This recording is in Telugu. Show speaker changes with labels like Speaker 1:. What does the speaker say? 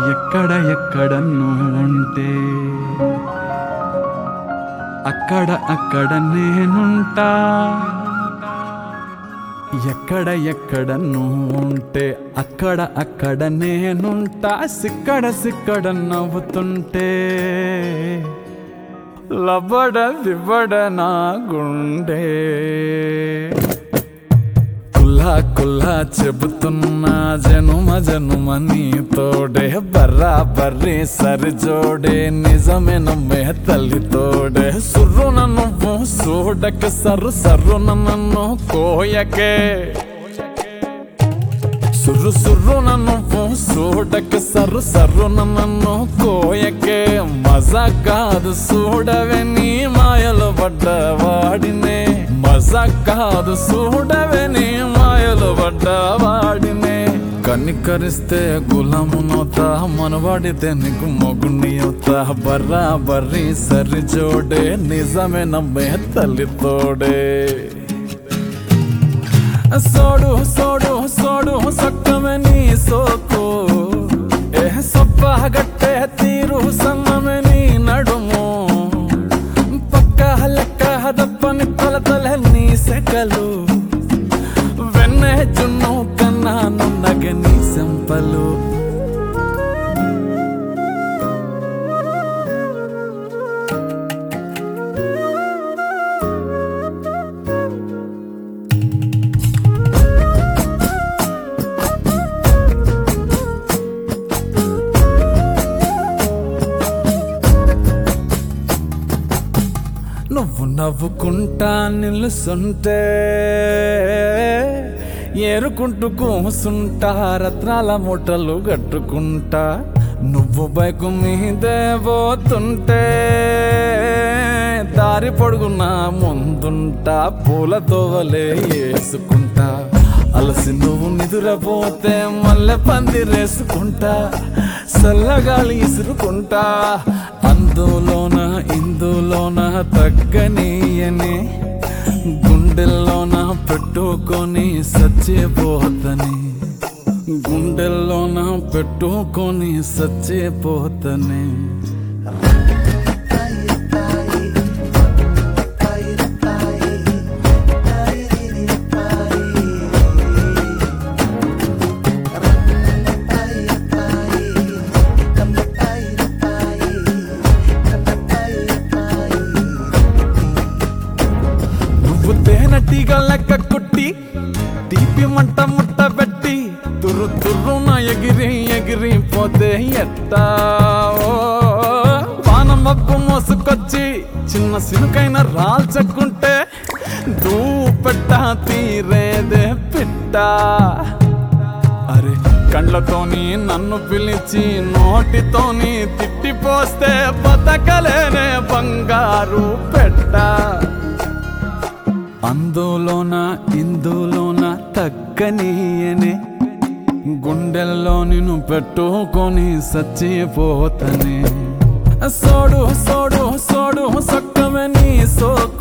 Speaker 1: ఎక్కడ ఎక్కడ ఉంటే అక్కడ అక్కడ నేనుంటా ఎక్కడ ఎక్కడ ఉంటే అక్కడ అక్కడ నేనుంటా సిక్కడ సిక్కడ నవ్వుతుంటే లబడ దివ్వడ నా గుండె కుల్లా కుల్లా చెబుతున్నా జనుమ జనుమ నీతోడే బర్రా బర్రీ సరిజోడే నిజమే నమ్మే తల్లి తోడే సుర్రున నువ్వు చూడక సర్రు సర్రున నన్ను కోయకే సుర్రు సుర్రున నువ్వు చూడక సర్రు సర్రున నన్ను కోయకే మజా కాదు చూడవే నీ మాయలు పడ్డ వాడినే మజా కాదు చూడవే నీ మాయలు పడ్డ వాడినే కనికరిస్తే గులామునవుతా మనవాడితే నీకు మొగుణ్ణి అవుతా బర్రా బర్రీ సరి జోడే నిజమే నమ్మే తల్లి తోడే సోడు సోడు సోడు సొక్కమే నీ సోకు ఏ సొప్ప గట్టే తీరు సన్నమే నీ నడుము పక్క లెక్క దప్పని కొలతలే నీ సెకలు వెన్నె జున్ను కన్నా నున్నగ నీ సెంపలు నువ్వు నవ్వుకుంటా నిలుసుంటే ఏరుకుంటూ కూసుంటా రత్నాల మూటలు కట్టుకుంటా నువ్వు బైకు మీదే పోతుంటే దారి పొడుగునా ముందుంటా పూల తోవలే వేసుకుంటా అలసి నువ్వు నిదురపోతే మల్లె పందిరేసుకుంటా చల్లగాలి ఇసురుకుంటా అందులోన ఇందులోన తగ్గనీయని గుండెల్లోన పెట్టుకొని సచ్చిపోతని గుండెల్లోన పెట్టుకొని సచ్చిపోతని నువ్వు తేనెటీగ లెక్క కుట్టి తీపి మంట ముట్ట పెట్టి తుర్రు తుర్రున ఎగిరి ఎగిరి పోతే ఎట్టా ఓ, వాన మబ్బు మోసుకొచ్చి చిన్న సినుకైన రాల్చకుంటే దూపెట్ట తీరేదే పిట్ట అరే కండ్లతోని నన్ను పిలిచి నోటితోని తిట్టిపోస్తే బతకలేనే బంగారు పెట్ట అందులోన ఇందులోన తగ్గనీయనే గుండెల్లో నిన్ను పెట్టుకొని సచ్చిపోతనే సోడు సోడు సోడు సక్కమే నీ సోకు